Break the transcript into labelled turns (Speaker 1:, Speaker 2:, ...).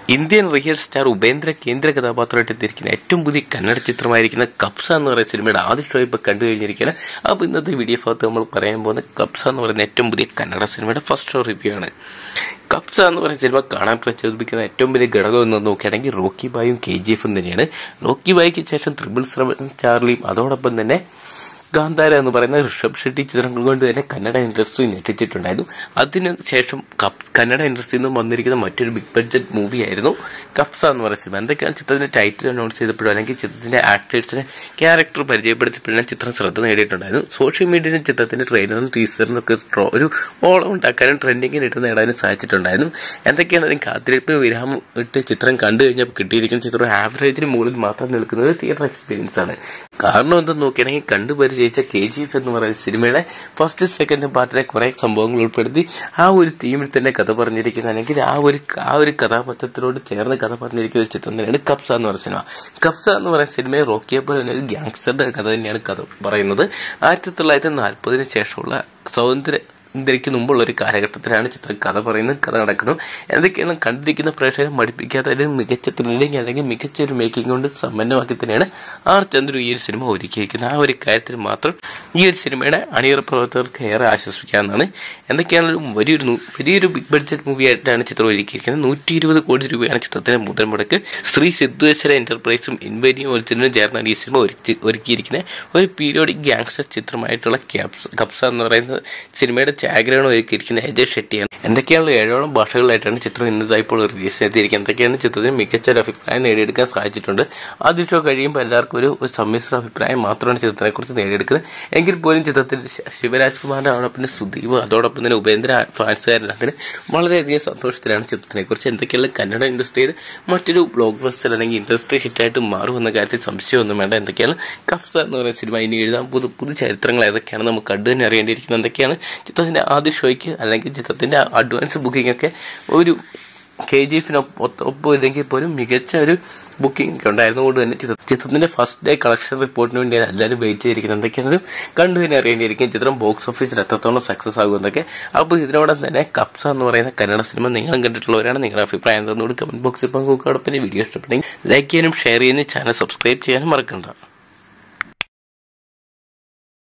Speaker 1: Indian real star Upendra കേന്ദ്ര കഥാപാത്രമായിട്ട് എത്തിയിരിക്കുന്ന ഏറ്റവും പുതിയ കന്നഡ ചിത്രമായിരിക്കുന്ന കപ്സ എന്ന് പറയുന്ന സിനിമയുടെ ആദ്യ ഷോ ഇപ്പോൾ കണ്ടു കഴിഞ്ഞിരിക്കുകയാണ് അപ്പോൾ ഇന്നത്തെ വീഡിയോ ഭാഗത്ത് നമ്മൾ പറയാൻ പോകുന്ന കപ്സ എന്ന് പറയുന്ന ഏറ്റവും പുതിയ കന്നഡ സിനിമയുടെ ഫസ്റ്റ് ഷോ റിവ്യൂ ആണ് കപ്സ എന്ന് പറയുന്ന സിനിമ കാണാൻ പ്രചോദിപ്പിക്കുന്ന ഏറ്റവും വലിയ ഘടകം എന്ന് നോക്കുകയാണെങ്കിൽ റോക്കി ബായും കെ ജി എഫും തന്നെയാണ് റോക്കി ബായ്ക്ക് ശേഷം ത്രിബിൾ സെവൻ ചാർലിയും അതോടൊപ്പം തന്നെ ഗാന്ധാര എന്ന് പറയുന്ന ഋഷഭ് ഷെട്ടി ചിത്രങ്ങൾ കൊണ്ട് തന്നെ കന്നഡ ഇൻഡസ്ട്രി ഞെട്ടിച്ചിട്ടുണ്ടായിരുന്നു അതിന് ശേഷം കപ് കന്നഡ ഇൻഡസ്ട്രിയിൽ നിന്നും വന്നിരിക്കുന്ന മറ്റൊരു ബിഗ് ബഡ്ജറ്റ് മൂവിയായിരുന്നു കപ്സ എന്ന് പറയുന്ന സിനിമ എന്തൊക്കെയാണ് ചിത്രത്തിന്റെ ടൈറ്റിൽ അനൗൺസ് ചെയ്തപ്പോഴും അല്ലെങ്കിൽ ചിത്രത്തിന്റെ ആക്ടേഴ്സിനെ ക്യാരക്ടർ പരിചയപ്പെടുത്തിയപ്പോഴും ചിത്രം ശ്രദ്ധ നേടിയിട്ടുണ്ടായിരുന്നു സോഷ്യൽ മീഡിയയിലും ചിത്രത്തിന്റെ ട്രെയിലറും ടീസറിനും ഒക്കെ സ്ട്രോ- ഒരു ഓളം ഉണ്ടാക്കാനും ട്രെൻഡിങ്ങിന് ഇട്ട് നേടാനും സാധിച്ചിട്ടുണ്ടായിരുന്നു എന്തൊക്കെയാണ് അതിന് കാത്തിരിപ്പിന് വിരാമം ഇട്ട് ചിത്രം കണ്ടു കഴിഞ്ഞപ്പോൾ കിട്ടിയിരിക്കുന്ന ചിത്രം ആവറേജിന് മുകളിൽ മാത്രം നിൽക്കുന്നത് തിയേറ്റർ എക്സ്പീരിയൻസ് ആണ് കാരണം എന്തെന്ന് നോക്കുകയാണെങ്കിൽ കണ്ടു പരിചയിച്ച കെ ജി എഫ് എന്ന് പറയുന്ന സിനിമയുടെ ഫസ്റ്റ് സെക്കൻഡ് പാർട്ടിലെ കുറെ സംഭവങ്ങൾ ഉൾപ്പെടുത്തി ആ ഒരു തീമിൽ തന്നെ കഥ പറഞ്ഞിരിക്കുന്ന അല്ലെങ്കിൽ ആ ഒരു ആ ഒരു കഥാപാത്രത്തിനോട് ചേർന്ന് കഥ പറഞ്ഞിരിക്കുന്ന ഒരു ചിത്രം തന്നെയാണ് കപ്സ എന്ന് പറയുന്ന സിനിമ കപ്സ എന്ന് പറയുന്ന സിനിമയെ റോക്കിയെ പോലെ തന്നെ ഒരു ഗ്യാങ്സ്റ്ററുടെ കഥ തന്നെയാണ് കഥ പറയുന്നത് ആയിരത്തി തൊള്ളായിരത്തി നാൽപ്പതിന് ശേഷമുള്ള സ്വാതന്ത്ര്യ ഇന്ത്യക്ക് മുമ്പുള്ള ഒരു കാലഘട്ടത്തിലാണ് ചിത്രം കഥ പറയുന്നത് കഥ നടക്കുന്നത് എന്തൊക്കെയാണ് കണ്ടിരിക്കുന്ന പ്രേക്ഷകരെ മടുപ്പിക്കാത്ത ഒരു മികച്ച ത്രില്ലിംഗ് അല്ലെങ്കിൽ മികച്ച ഒരു മേക്കിംഗ് കൊണ്ട് സമ്പന്നമാക്കി തന്നെയാണ് ആർ ചന്ദ്രു ഈ ഒരു സിനിമ ഒരുക്കിയിരിക്കുന്നത് ആ ഒരു കാര്യത്തിൽ മാത്രം ഈ ഒരു സിനിമയുടെ അണിയറ പ്രവർത്തകർക്ക് ഏറെ ആശ്വസിക്കാവുന്നതാണ് എന്തൊക്കെയാണെങ്കിലും വലിയൊരു നൂ- വലിയൊരു ബിഗ് ബഡ്ജറ്റ് മൂവി ആയിട്ടാണ് ചിത്രം ഒരുക്കിയിരിക്കുന്നത് നൂറ്റി ഇരുപത് കോടി രൂപയാണ് ചിത്രത്തിന്റെ മുതൽ മുടക്ക് ശ്രീ സിദ്ധേശ്വര എന്റർപ്രൈസും ഇൻവരിയും ഒറിജിനലും ചേർന്നാണ് ഈ സിനിമ ഒരുക്കി ഒരുക്കിയിരിക്കുന്നത് ഒരു പീരിയോഡിക് ഗ്യാങ്സ്റ്റർ ചിത്രമായിട്ടുള്ള ക്യാപ്സ് കപ്സ എന്ന് പറയുന്ന സിനിമയുടെ ഛായാഗ്രഹണം ഒരുക്കിയിരിക്കുന്ന അജയ് ഷെട്ടിയാണ് എന്തൊക്കെയാണ് ഏഴോളം ഭാഷകളിലായിട്ടാണ് ചിത്രം ഇന്നതായി ഇപ്പോൾ റിലീസ് ചെയ്തിരിക്കുന്നത് എന്തൊക്കെയാണ് ചിത്രത്തിന് മികച്ച ഒരു അഭിപ്രായം നേടിയെടുക്കാൻ സാധിച്ചിട്ടുണ്ട് ആദ്യ ഷോ കഴിയുമ്പോൾ എല്ലാവർക്കും ഒരു ഒരു സമ്മിശ്ര അഭിപ്രായം മാത്രമാണ് ചിത്രത്തെക്കുറിച്ച് നേടിയെടുക്കുന്നത് എങ്കിൽ പോലും ചിത്രത്തിൽ ശ- ശിവരാജ് കുമാറിന്റെ അതോടൊപ്പം തന്നെ സുദീപ് അതോടൊപ്പം തന്നെ ഉപേന്ദ്ര ഫാൻസുകാരെല്ലാത്തിനും വളരെയധികം സന്തോഷത്തിലാണ് ചിത്രത്തിനെ കുറിച്ച് എന്തൊക്കെയുള്ള കന്നഡ ഇൻഡസ്ട്രിയിൽ മറ്റൊരു ബ്ലോക്ക് ബസ്റ്റർ അല്ലെങ്കിൽ ഇൻഡസ്ട്രി ഹിറ്റായിട്ട് മാറുമെന്ന കാര്യത്തിൽ സംശയമൊന്നും വേണ്ട എന്തൊക്കെയാണ് കഫ്സ എന്ന് പറയുന്ന സിനിമ ഇനി എഴുതാൻ പുതു പുതു ചരിത്രങ്ങൾ ഏതൊക്കെയാണ് നമുക്ക് കണ്ടു തന്നെ അറിയേണ്ടിയിരിക്കുന്നത് എന്തൊക്കെയാണ് ചിത്രത്തിന്റെ ആദ്യ ഷോയ്ക്ക് അല്ലെങ്കിൽ ചിത്രത്തിന്റെ അഡ്വാൻസ് ബുക്കിംഗ് ഒക്കെ ഒരു കെ ജി എഫിനൊപ്പം ഇല്ലെങ്കിൽ പോലും മികച്ച ഒരു ബുക്കിംഗ് ഒക്കെ ഉണ്ടായിരുന്നതുകൊണ്ട് തന്നെ ചിത്ര- ചിത്രത്തിന്റെ ഫസ്റ്റ് ഡേ കളക്ഷൻ റിപ്പോർട്ടിന് വേണ്ടിയാണ് എല്ലാവരും വെയിറ്റ് ചെയ്തിരിക്കുന്നത് എന്തൊക്കെയാണ് കണ്ടു തന്നെ അറിയേണ്ടിയിരിക്കും ചിത്രം ബോക്സ് ഓഫീസിൽ എത്രത്തോളം സക്സസ് ആകുമെന്നൊക്കെ അപ്പോൾ ഇതിനോടൊപ്പം തന്നെ കപ്സ എന്ന് പറയുന്ന കന്നഡ സിനിമ നിങ്ങളും കണ്ടിട്ടുള്ളവരാണ് നിങ്ങളുടെ അഭിപ്രായം തന്നോട് കമന്റ് ബോക്സിൽ പങ്കുവെക്കുക വീഡിയോ ഇഷ്ടപ്പെട്ടെങ്കിൽ ലൈക്ക് ചെയ്യാനും ഷെയർ ചെയ്യാനും ചാനൽ സബ്സ്ക്രൈബ് ചെയ്യാനും മറക്കണ്ട